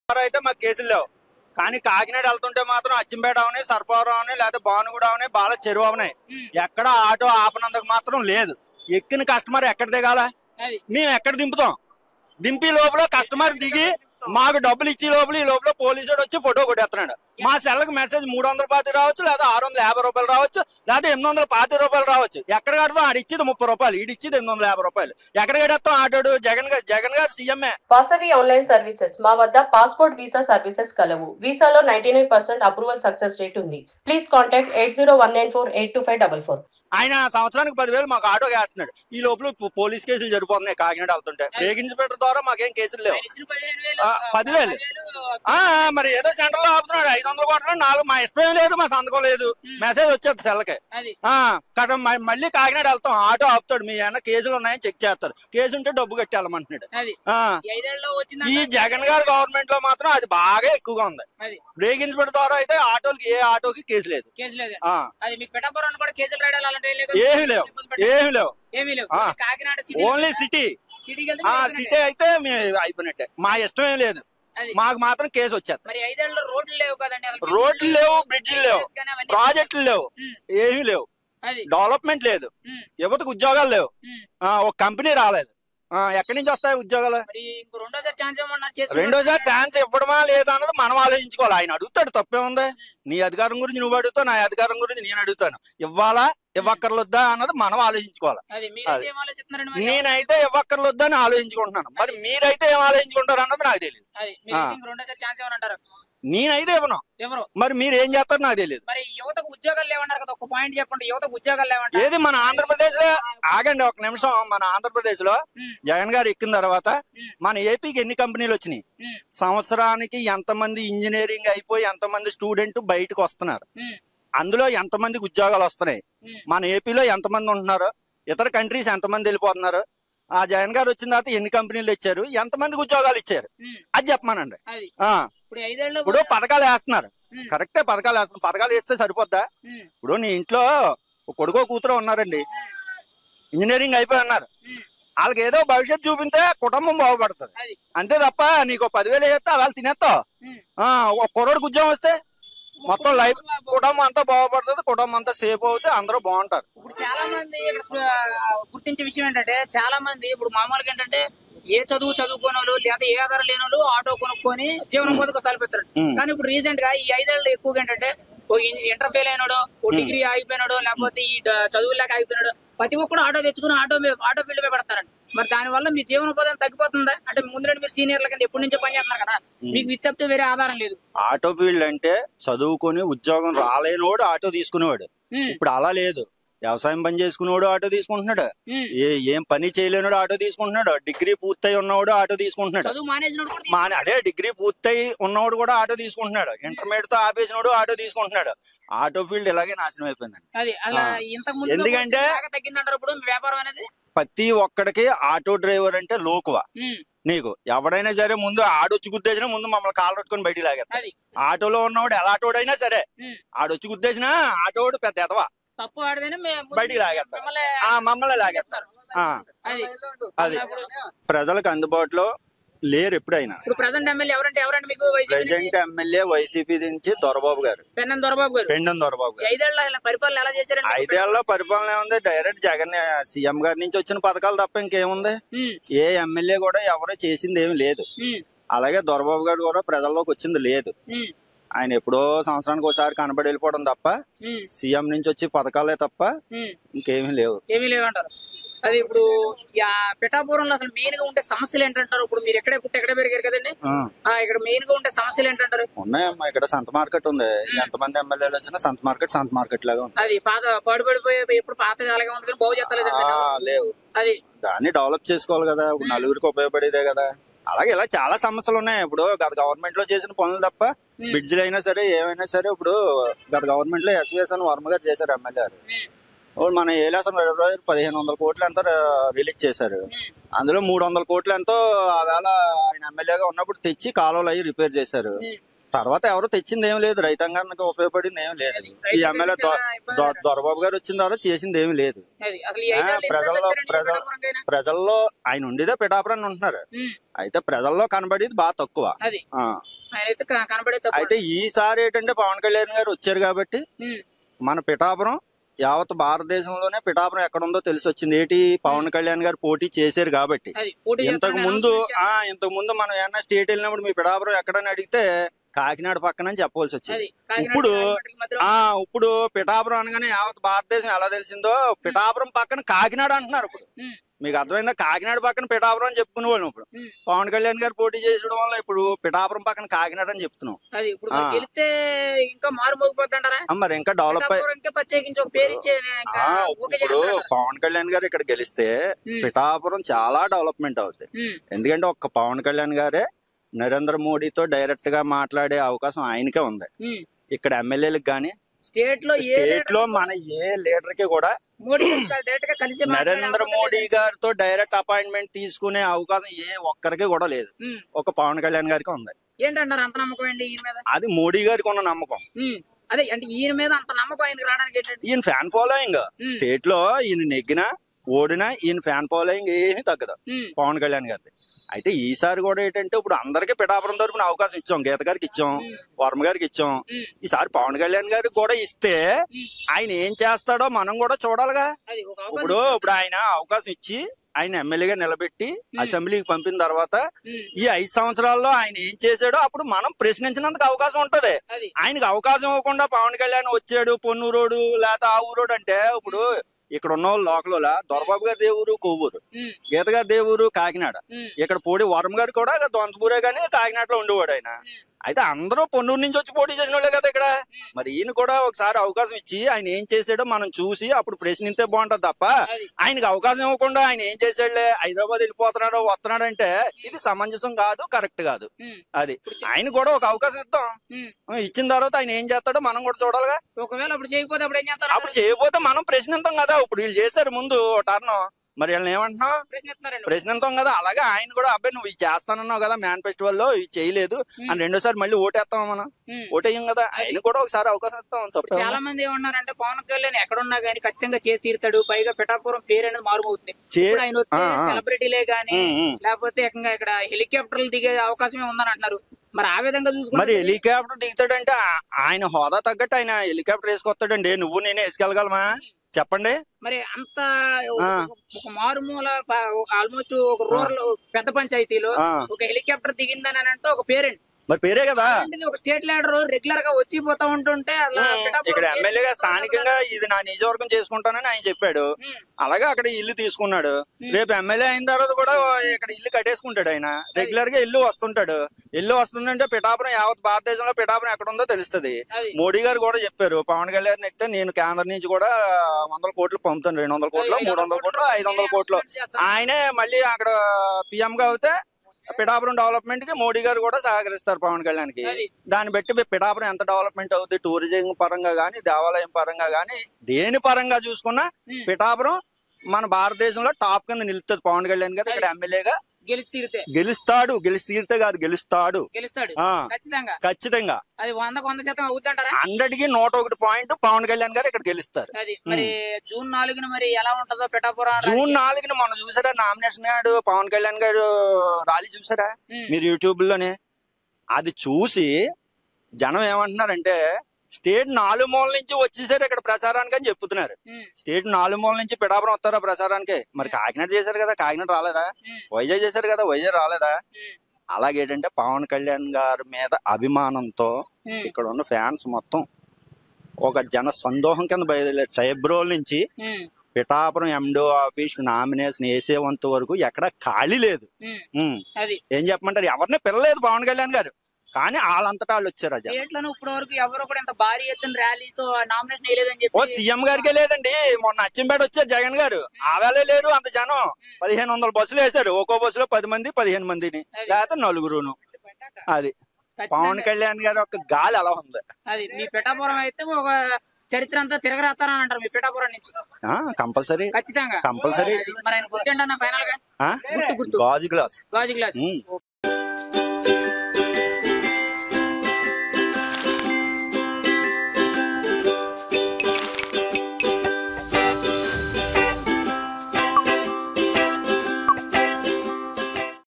ద్వారా అయితే మాకు కేసులు లేవు కానీ కాకినాడ వెళ్తుంటే మాత్రం అచ్చింపేట అవని సర్పవరం అవని లేదా భానుగూడ అవని బాల చెరువు అవని ఎక్కడ ఆటో ఆపనందుకు మాత్రం లేదు ఎక్కిన కస్టమర్ ఎక్కడ దిగాల అది మేము ఎక్కడ దింపుతాం దింపి లోపల కస్టమర్ దిగి మాకు డబ్బులు ఇచ్చి లోపల ఈ లోపల పోలీసు వాడు వచ్చి ఫోటో కొట్టేస్తున్నాడు మా సెల్కి మెసేజ్ మూడు వందల పాతి రావచ్చు లేదా ఆరు వందల యాభై రూపాయలు రావచ్చు లేదా ఎనిమిది వందల పాతి రూపాయలు రావచ్చు ఎక్కడ కడతాం ఆడు ఇచ్చేది ముప్పై రూపాయలు ఈడు ఇచ్చేది ఎనిమిది వందల యాభై రూపాయలు ఎక్కడ కడతాం ఆటోడు జగన్ గారు జగన్ గారు సీఎంఏ వాసవి ఆన్లైన్ సర్వీసెస్ మా వద్ద పాస్పోర్ట్ వీసా సర్వీసెస్ కలవు వీసాలో ninety nine percent approval success rate ఉంది please contact eight zero one nine four eight two five double four ఆయన సంవత్సరానికి పదివేలు మాకు ఆటో వేస్తున్నాడు ఈ లోపల పో- పోలీస్ కేసులు జరిపోతున్నాయి కాకినాడ వెళ్తుంటే బ్రేక్ ఇన్స్పెక్టర్ ద్వారా మాకేం కేసులు లేవు ఆయన ఇచ్చిన పదిహేను వేలు ఆ, పదివేలు. ఆ ఆ, మరి ఏదో సెంటర్ లో ఆపుతున్నాడు ఐదు వందలు కొట్టడం నాలుగు మా ఇష్టం లేదు మా సంతకం లేదు మెసేజ్ వచ్చేది సెల్కి అది ఆ కట మ- మళ్ళీ కాకినాడ వెళ్తాం ఆటో ఆపుతాడు మీ ఏమన్నా కేసులు ఉన్నాయని చెక్ చేస్తారు కేసు ఉంటే డబ్బు కట్టి వెళ్ళమంటున్నాడు అది ఆ, ఈ ఐదేళ్ళలో వచ్చింది ఈ జగన్ గారు గవర్నమెంట్ లో మాత్రం అది బాగా ఎక్కువగా ఉంది అది బ్రేక్ ఇన్స్పెక్టర్ ద్వారా అయితే ఆటోలకి ఏ ఆటోకి కేసు లేదు కేసు లేదు ఆ అది మీకు పెట్టబోరని కూడా కేసులు రాయడాలు అలాంటి ఏం లేవు ఏమీ లేవు ఇబ్బంది పెట్ట- ఏమీ లేవు ఏమీ లేవు ఆ. Only Kakinada city only city సిటీకి వెళ్తే ఆ మీకు అయిపోయినట్టే. సిటీ అయితే మేము అయిపోయినట్టే మా ఇష్టం ఏం లేదు అది మాకు మాత్రం కేసు వచ్చేది మరి ఐదేళ్ళలో రోడ్లు లేవు కదండి అసలు రోడ్లు లేవు బ్రిడ్జిలు లేవు కానీ అవన్నీ- ప్రాజెక్టులు లేవు ఉమ్, ఏమీ లేవు అది డెవలప్మెంట్ లేదు ఉమ్, యువతకు ఉద్యోగాలు లేవు ఉమ్. ఆ, ఒక కంపెనీ రాలేదు ఆ, ఎక్కడి నుంచి వస్తాయి ఉద్యోగాలు మరి ఇంకో రెండోసారి ఛాన్స్ ఏమన్నారు చేసి రెండోసారి ఛాన్స్ ఇవ్వడమా లేదా అన్నది మనం ఆలోచించుకోవాలి ఆయన అడుగుతాడు తప్పేముంది నీ అధికారం గురించి నువ్వు అడుగుతావు నా అధికారం గురించి నేను అడుగుతాను ఇవ్వాలా ఇవ్వక్కర్లొద్దా అన్నది మనం ఆలోచించుకోవాలి అది మీరు ఏం ఆలోచిస్తున్నారండి మరి నేనైతే ఇవ్వక్కర్లొద్దా అని ఆలోచించుకుంటున్నాను మరి మీరైతే ఏం ఆలోచించుకుంటారు అన్నది నాకు తెలియదు అది మీరు ఆ. ఇంకో రెండోసారి ఛాన్స్ ఏమనంటారు నేనైతే ఇవ్వను ఎవరు మరి మీరు ఏం చేస్తారో నాకు తెలియదు మరి యువతకు ఉద్యోగాలు లేవన్నారు కదా ఒక పాయింట్ చెప్పండి యువతకు ఉద్యోగాలు లేవంటారు ఏది మన ఆంధ్రప్రదేశ్ లో ఆగండి ఒక నిమిషం మన ఆంధ్రప్రదేశ్ లో ఉమ్, జగన్ గారు ఎక్కిన తర్వాత ఉమ్. మన ఏపీకి ఎన్ని కంపెనీలు వచ్చినాయి ఉమ్, సంవత్సరానికి ఎంతమంది ఇంజనీరింగ్ అయిపోయి ఎంతమంది స్టూడెంట్ బయటకు వస్తున్నారు ఉమ్, అందులో ఎంతమందికి ఉద్యోగాలు వస్తున్నాయి ఉమ్. మన ఏపీలో ఎంతమంది ఉంటున్నారు ఇతర కంట్రీస్ ఎంతమంది వెళ్ళిపోతున్నారు ఆ జగన్ గారు వచ్చిన తర్వాత ఎన్ని కంపెనీలు ఇచ్చారు ఎంతమందికి ఉద్యోగాలు ఇచ్చారు ఉమ్, అది చెప్పమానండి అది ఆ ఇప్పుడు ఐదేళ్ళు ఇప్పుడు పథకాలు వేస్తున్నారు ఉమ్. కరెక్టే పథకాలు వేస్తున్నారు పథకాలు వేస్తే సరిపోద్దా ఉమ్, ఇప్పుడు నీ ఇంట్లో ఒక కొడుకో కూతురో ఉన్నారండి ఇంజనీరింగ్ అయిపోయి ఉన్నారు ఉమ్, వాళ్ళకి ఏదో భవిష్యత్తు చూపితే కుటుంబం బాగుపడుతుంది అది అంతే తప్ప నీకు పదివేలు వేస్తే వాళ్ళు తినేస్తావు ఉమ్. ఆ, ఒక కుర్రోడికి ఉద్యోగం వస్తే మొత్తం లైఫ్ కుటుంబం అంతా బాగుపడుతుంది కుటుంబం అంతా సేఫ్ అవుతే అందరూ బాగుంటారు ఇప్పుడు చాలా మంది ఇక్కడ ఆ, గుర్తించే విషయం ఏంటంటే చాలా మంది ఇప్పుడు మామూలుగా ఏంటంటే ఏ చదువు చదువుకోని వాళ్ళు లేదా ఏ ఆధారం లేని వాళ్ళు ఆటో కొనుక్కొని జీవనోపాధి సరిపెడతారు ఉమ్. కానీ ఇప్పుడు రీసెంట్ గా ఈ ఐదేళ్ళు ఎక్కువగా ఏంటంటే ఓ ఇంటర్ ఫెయిల్ అయినాడో ఓ డిగ్రీ ఆగిపోయినాడో లేకపోతే ఈ డ- చదువులేక ఆగిపోయినాడో ప్రతి ఒక్కడు ఆటో తెచ్చుకుని ఆటో మీద ఆటో ఫీల్డ్ మీద పెడతారండి మరి దాని వల్ల మీ జీవనోపాధి తగ్గిపోతుందా అంటే ముందు మీరు సీనియర్ల కింద ఎప్పటి నుంచో పని చేస్తున్నారు కదా మీకు విత్ తప్పితే వేరే ఆధారం లేదు ఆటో ఫీల్డ్ అంటే చదువుకొని ఉద్యోగం రాలేనివాడు ఆటో తీసుకునేవాడు ఉమ్, ఇప్పుడు అలా లేదు వ్యవసాయం పని చేసుకునేవాడు ఆటో తీసుకుంటున్నాడు ఉమ్. ఏ ఏం పని చేయలేనివాడు ఆటో తీసుకుంటున్నాడు డిగ్రీ పూర్తయి ఉన్నవాడు ఆటో తీసుకుంటున్నాడు చదువు మానేసినోడు కూడా మా అదే డిగ్రీ పూర్తయి ఉన్నవాడు కూడా ఆటో తీసుకుంటున్నాడు ఇంటర్మీడియట్ తో ఆపేసినోడు ఆటో తీసుకుంటున్నాడు ఆటో ఫీల్డ్ ఇలాగే నాశనం అయిపోయిందండి అది అలా ఆ. ఇంతకు ముందు ఎందుకంటే- బాగా తగ్గిందంటారు ఇప్పుడు మీ వ్యాపారం అనేది ప్రతి ఒక్కడికి ఆటో డ్రైవర్ అంటే లోకువ ఉమ్, నీకు ఎవడైనా సరే ముందు ఆడొచ్చి గుద్దేసినా ముందు మమ్మల్ని కాలు పట్టుకొని బయటికి లాగేస్తారు అది ఆటోలో ఉన్నవాడు ఎలా ఆటోడైనా సరే ఉమ్. ఆడొచ్చి గుద్దేసినా ఆటోడు పెద్ద ఎదవా తప్పు ఆడితేనే మే- ముందు బయటికి లాగేస్తారు. మిమ్మల్ని ఆ మమ్మల్ని లాగేస్తారు ఆ, అది అది ఇప్పుడు ప్రజలకు అందుబాటులో లేరు ఎప్పుడైనా ఇప్పుడు ప్రజెంట్ ఎమ్మెల్యే ఎవరంటే ఎవరంటే మీకు వైసీపీ ప్రజెంట్ ఎమ్మెల్యే వైసీపీ నుంచి దొరబాబు గారు పెన్నన్ దొరబాబు గారు పెండం దొరబాబు ఈ గారు ఐదేళ్ల ఆయన పరిపాలన ఎలా చేశారండి ఐదేళ్లలో పరిపాలన ఏముంది డైరెక్ట్ జగన్ సీఎం గారి నుంచి వచ్చిన పథకాలు తప్ప ఇంకేముంది ఉమ్, ఏ ఎమ్మెల్యే కూడా ఎవరు చేసింది ఏమి లేదు ఉమ్, అలాగే దొరబాబు గారు కూడా ప్రజల్లోకి వచ్చింది లేదు ఉమ్, ఆయన ఎప్పుడో సంవత్సరానికి ఒకసారి కనబడి వెళ్ళిపోవడం తప్ప ఉమ్, సీఎం నుంచి వచ్చి పథకాలే తప్ప ఉమ్. ఇంకేమీ లేవు ఏమీ లేవంటారు అది ఇప్పుడు యా పిఠాపురంలో అసలు మెయిన్ గా ఉండే సమస్యలు ఏంటంటారు ఇప్పుడు మీరు ఎక్కడే పుట్టి ఎక్కడే పెరిగారు కదండి ఆ, ఆ ఇక్కడ మెయిన్ గా ఉండే సమస్యలు ఏంటంటారు ఉన్నాయమ్మా ఇక్కడ సంత మార్కెట్ ఉంది ఎంతమంది ఎమ్మెల్యేలు వచ్చినా సంత మార్కెట్ సంత మార్కెట్ లాగా ఉంది అది పాత పాడుపడిపోయి ఎప్పుడు పాత అలాగే ఉంది కానీ బాగు చేస్తలేదండి ఆ, లేవు అది దాన్ని డెవలప్ చేసుకోవాలి కదా ఇప్పుడు నలుగురికి ఉపయోగపడేదే కదా అలాగే ఇలా చాలా సమస్యలు ఉన్నాయి ఇప్పుడు గత గవర్నమెంట్ లో చేసిన పనులు తప్ప ఉమ్. బ్రిడ్జ్లు అయినా సరే ఏమైనా సరే ఇప్పుడు గత గవర్నమెంట్ లో ఎస్విఎస్ అని వర్మ గారు చేశారు ఎమ్మెల్యే గారు ఉమ్, ఇప్పుడు మన ఏలాసం రోజు పదిహేను వందల కోట్లు ఎంతో రిలీజ్ చేశారు ఉమ్, అందులో మూడు వందల కోట్లు ఎంతో ఆ వేళ ఆయన ఎమ్మెల్యేగా ఉన్నప్పుడు తెచ్చి కాలువలు అయ్యి రిపేర్ చేశారు ఉమ్, తర్వాత ఎవరు తెచ్చింది ఏం లేదు రైతాంగానికి ఉపయోగపడింది ఏం లేదు ఈ రైతులకి ఎమ్మెల్యే చాలా ఇబ్బంది పడ్డారు. దొరబాబు గారు వచ్చిన తర్వాత చేసింది ఏమి లేదు అది అసలు ఈ ఆ, ఐదేళ్ళు ఎన్ని ప్రజల్లో సార్లు వచ్చారండి ప్రజల పిఠాపురంకైనా? ప్రజల్లో ఆయన ఉండేదే పిఠాపురాన్ని ఉంటున్నారు ఉమ్, అయితే ప్రజల్లో కనబడేది బాగా తక్కువ అది ఆ. ఆయన అయితే క- కనబడే తక్కువ అయితే ఈసారి ఏంటంటే పవన్ కళ్యాణ్ గారు వచ్చారు కాబట్టి ఉమ్, మన పిఠాపురం యావత్ భారతదేశంలోనే పిఠాపురం ఎక్కడ ఉందో తెలిసి వచ్చింది ఏంటి పవన్ కళ్యాణ్ గారు పోటీ చేశారు కాబట్టి అది పోటీ ఇంతకు చేస్తానని ముందు announcement ఆ ఇంతకు ముందు మనం ఏమన్నా స్టేట్ వెళ్ళినప్పుడు మీ పిఠాపురం ఎక్కడని అడిగితే కాకినాడ పక్కన అని చెప్పవలసి వచ్చింది అది కాకినాడ ఇప్పుడు రాజమండ్రికి మధ్యలో ఆ ఇప్పుడు పిఠాపురం అనగానే యావత్ భారతదేశం ఎలా తెలిసిందో పిఠాపురం పక్కన కాకినాడ అంటున్నారు ఇప్పుడు ఉమ్, మీకు అర్థమైందా కాకినాడ పక్కన పిఠాపురం అని చెప్పుకునే వాళ్ళం ఇప్పుడు ఉమ్. పవన్ కళ్యాణ్ గారు పోటీ చేసడం వల్ల ఇప్పుడు పిఠాపురం పక్కన కాకినాడ అని చెప్తున్నాం అది ఇప్పుడు ఆ. మరి గెలిస్తే ఇంకా మారు మోగిపోతుంటారా ఆ, మరి ఇంకా డెవలప్ అయ్యి పిఠాపురం ఇంకా ప్రత్యేకించి ఒక పేరు ఇచ్చే ఇంకా ఆ, ఓకే ఇప్పుడు చేస్తారా? పవన్ కళ్యాణ్ గారు ఇక్కడ గెలిస్తే ఉమ్. పిఠాపురం చాలా డెవలప్మెంట్ అవుతుంది ఉమ్, ఎందుకంటే ఒక్క పవన్ కళ్యాణ్ గారే నరేంద్ర మోడీతో డైరెక్ట్ గా మాట్లాడే అవకాశం ఆయనకే ఉంది ఉమ్. ఇక్కడ ఎమ్మెల్యేలకు గానీ స్టేట్ లో ఏ స్టేట్ లో మన ఏ లీడర్ కి కూడా మోడీ డైరెక్ట్ గా కలిసి మాట్లాడే నరేంద్ర అవకాశం మోడీ లేదు. గారితో డైరెక్ట్ అపాయింట్మెంట్ తీసుకునే అవకాశం ఏ ఒక్కరికి కూడా లేదు ఉమ్. ఒక పవన్ కళ్యాణ్ గారికి ఉంది ఏంటంటారు అంత నమ్మకం ఏంటి ఈయన మీద అది మోడీ గారికి ఉన్న నమ్మకం ఉమ్. అదే అంటే ఈయన మీద అంత నమ్మకం ఆయనకి రావడానికి ఏంటంటే ఈయన ఫ్యాన్ ఫాలోయింగ్ ఉమ్. స్టేట్ లో ఈయన నెగ్గినా ఓడినా ఈయన ఫ్యాన్ ఫాలోయింగ్ ఏమీ తగ్గదు ఉమ్, పవన్ కళ్యాణ్ గారిది అయితే ఈసారి కూడా ఏంటంటే ఇప్పుడు అందరికీ పిఠాపురం తరపున అవకాశం ఇచ్చాం గీత గారికి ఇచ్చాం ఉమ్. వర్మ గారికి ఇచ్చాం ఉమ్. ఈసారి పవన్ కళ్యాణ్ గారికి కూడా ఇస్తే ఉమ్. ఆయన ఏం చేస్తాడో మనం కూడా చూడాలిగా అది ఒక అవకాశం ఇప్పుడు ఇప్పుడు ఆయన అవకాశం ఇచ్చి ఆయన ఎమ్మెల్యేగా నిలబెట్టి అసెంబ్లీకి పంపిన తర్వాత ఉమ్, ఈ ఐదు సంవత్సరాల్లో ఆయన ఏం చేశాడో అప్పుడు మనం ప్రశ్నించినందుకు అవకాశం ఉంటది అది ఆయనకి అవకాశం ఇవ్వకుండా పవన్ కళ్యాణ్ వచ్చాడు పొన్నూరోడు లేకపోతే ఆ ఊరోడు అంటే ఇప్పుడు ఇక్కడ ఉన్న వాళ్ళు లోకల దొరబాబు గారి దేవురు కొవ్వూరు ఉమ్, గీత గారి దేవురు కాకినాడ ఉమ్, ఇక్కడ పోటీ వరం గారు కూడా దొంతపూరే గానీ కాకినాడలో ఉండేవాడు ఆయన అయితే అందరూ పొన్నూరు నుంచి వచ్చి పోటీ చేసిన వాళ్ళే కదా ఇక్కడ మరి ఈయన కూడా ఒకసారి అవకాశం ఇచ్చి ఆయన ఏం చేసాడో మనం చూసి అప్పుడు ప్రశ్నిస్తే బాగుంటది తప్ప అది ఆయనకి అవకాశం ఇవ్వకుండా ఆయన ఏం చేసాడులే హైదరాబాద్ వెళ్ళిపోతున్నాడు వస్తున్నాడు అంటే ఇది సమంజసం కాదు కరెక్ట్ కాదు ఉమ్, అది ఆయన కూడా ఒక అవకాశం ఇద్దాం ఉమ్. ఇచ్చిన తర్వాత ఆయన ఏం చేస్తాడో మనం కూడా చూడాలిగా ఒకవేళ అప్పుడు చేయకపోతే అప్పుడు ఏం చేస్తారు అప్పుడు చేయకపోతే మనం ప్రశ్నిస్తాం కదా ఇప్పుడు వీళ్ళు చేశారు ముందు టర్న్ మరి వీళ్ళని ఏమంటున్నావు ప్రశ్నిస్తున్నారండి ప్రశ్నిస్తాం కదా అలాగే ఆయన కూడా అబ్బాయి నువ్వు ఇది చేస్తానన్నావు కదా మ్యాన్ ఫెస్టివల్ లో ఇది చేయలేదు అని రెండోసారి మళ్ళీ ఓటేస్తాం మనం ఉమ్. ఓటేయం కదా ఆయన కూడా ఒకసారి అవకాశం ఇస్తాం తప్పే చాలా మంది ఏమన్నారంటే పవన్ కళ్యాణ్ ఎక్కడున్నా గానీ ఖచ్చితంగా చేసి తీరుతాడు పైగా పిఠాపురం పేరు అనేది మారుమవుతుంది చే- ఇప్పుడు ఆయన వస్తే ఆ, ఆ. సెలబ్రిటీలే గానీ ఉమ్, ఉమ్. లేకపోతే ఏకంగా ఇక్కడ హెలికాప్టర్లు దిగే అవకాశమే ఉందని అంటున్నారు మరి ఆ విధంగా మరి చూసుకుంటే హెలికాప్టర్ దిగుతాడంటే ఆ- ఆయన హోదా తగ్గట్టు ఆయన హెలికాప్టర్ వేసుకొస్తాడండి నువ్వు నేనే వేసుకెళ్ళగలమా చెప్పండి మరి అంత ఆ. ఒక మారుమూల ఆల్మోస్ట్ ఒక రూరల్ పెద్ద పంచాయతీలో ఆ ఒక హెలికాప్టర్ దిగిందని అని అంటే ఒక పేరెంట్ మరి పేరే కదా అలాంటిది ఒక స్టేట్ లీడర్ రెగ్యులర్ గా వచ్చి పోతా ఉంటుంటే అలా ఉమ్, పిఠాపురం ఇక్కడ పేరు ఎమ్మెల్యేగా తీసుకొని స్థానికంగా ఇది నా నియోజకవర్గం చేసుకుంటానని ఆయన చెప్పాడు ఉమ్, అలాగే అక్కడ ఇల్లు తీసుకున్నాడు రేపు ఎమ్మెల్యే అయిన తర్వాత కూడా ఇక్కడ ఇల్లు కట్టేసుకుంటాడు ఆయన రెగ్యులర్ గా ఇల్లు వస్తుంటాడు ఇల్లు వస్తుందంటే పిఠాపురం యావత్ భారతదేశంలో పిఠాపురం ఎక్కడ ఉందో తెలుస్తుంది అది మోడీ గారు కూడా చెప్పారు పవన్ కళ్యాణ్ ఎక్కితే నేను కేంద్రం నుంచి కూడా వందల కోట్లు పంపుతాను రెండు వందల కోట్లు మూడు వందల కోట్లు ఐదు వందల కోట్లు ఆయనే మళ్ళీ అక్కడ పిఎం గా అవుతే పిఠాపురం డెవలప్మెంట్ కి మోడీ గారు కూడా సహకరిస్తారు పవన్ కళ్యాణ్ కి అది. దాన్ని బట్టి పి- పిఠాపురం ఎంత డెవలప్మెంట్ అవుతుంది టూరిజం పరంగా గానీ దేవాలయం పరంగా గానీ దేని పరంగా చూసుకున్నా ఉమ్. పిఠాపురం మన భారతదేశంలో టాప్ కింద నిలుస్తుంది పవన్ కళ్యాణ్ గారు ఇక్కడ ఎమ్మెల్యేగా గెలిచి తీరితే గెలుస్తాడు గెలిచి తీరితే కాదు గెలుస్తాడు గెలుస్తాడు ఆ ఖచ్చితంగా ఖచ్చితంగా అది వందకు వంద శాతం అవుతుంటారా హండ్రెడ్ కి నూట ఒకటి పాయింట్ పవన్ కళ్యాణ్ గారు ఇక్కడ గెలుస్తారు అది మరి జూన్ నాలుగున మరి ఎలా ఉంటుందో పిఠాపురం జూన్ నాలుగున మొన్న చూసారా నామినేషన్ నాడు పవన్ కళ్యాణ్ గారు ర్యాలీ చూసారా ఉమ్. మీరు యూట్యూబ్ లోనే అది చూసి జనం ఏమంటున్నారంటే స్టేట్ నాలుగు మూల నుంచి వచ్చేసారు ఇక్కడ ప్రచారానికి అని చెప్తున్నారు ఉమ్, స్టేట్ నాలుగు మూల నుంచి పిఠాపురం వస్తారా ప్రచారానికి మరి కాకినాడ చేశారు కదా కాకినాడ రాలేదా ఉమ్, వైజాగ్ చేశారు కదా వైజాగ్ రాలేదా ఉమ్, అలాగేంటంటే పవన్ కళ్యాణ్ గారి మీద అభిమానంతో ఉమ్, ఇక్కడ ఉన్న ఫ్యాన్స్ మొత్తం ఒక జన సందోహం కింద బయలుదేరారు సైబ్రోల్ నుంచి ఉమ్, పిఠాపురం ఎండో ఆఫీస్ నామినేషన్ వేసేంత వరకు ఎక్కడ ఖాళీ లేదు ఉమ్, ఉమ్. అది ఏం చెప్పమంటారు ఎవరిని పిల్లలేదు పవన్ కళ్యాణ్ గారు కానీ వాళ్ళంతటా వాళ్ళు వచ్చారు అజ స్టేట్ లోను ఇప్పటి వరకు ఎవరు కూడా ఇంత భారీ ఎత్తున ర్యాలీతో నామినేషన్ వేయలేదని ఓ చెప్పి సీఎం గారికే లేదండి మొన్న అచ్చింపేట వచ్చారు జగన్ గారు ఆవేళే లేరు అంత జనం పదిహేను వందల బస్సులు వేశారు ఒక్కో బస్సులో పది మంది పదిహేను మందిని లేకపోతే నలుగురును అది పవన్ ఖచ్చితంగా కళ్యాణ్ గారి యొక్క గాలి అలా ఉంది అది మీ పిఠాపురం అయితే ఒక చరిత్ర అంతా తిరగరాస్తారని అంటారు మీ పిఠాపురం నుంచి కంపల్సరీ ఖచ్చితంగా కంపల్సరీ మరి ఆయన గుర్తుండన్న ఫైనల్ గా గుర్తు గుర్తు గాజు గ్లాస్ గాజు గ్లాస్ ఉమ్.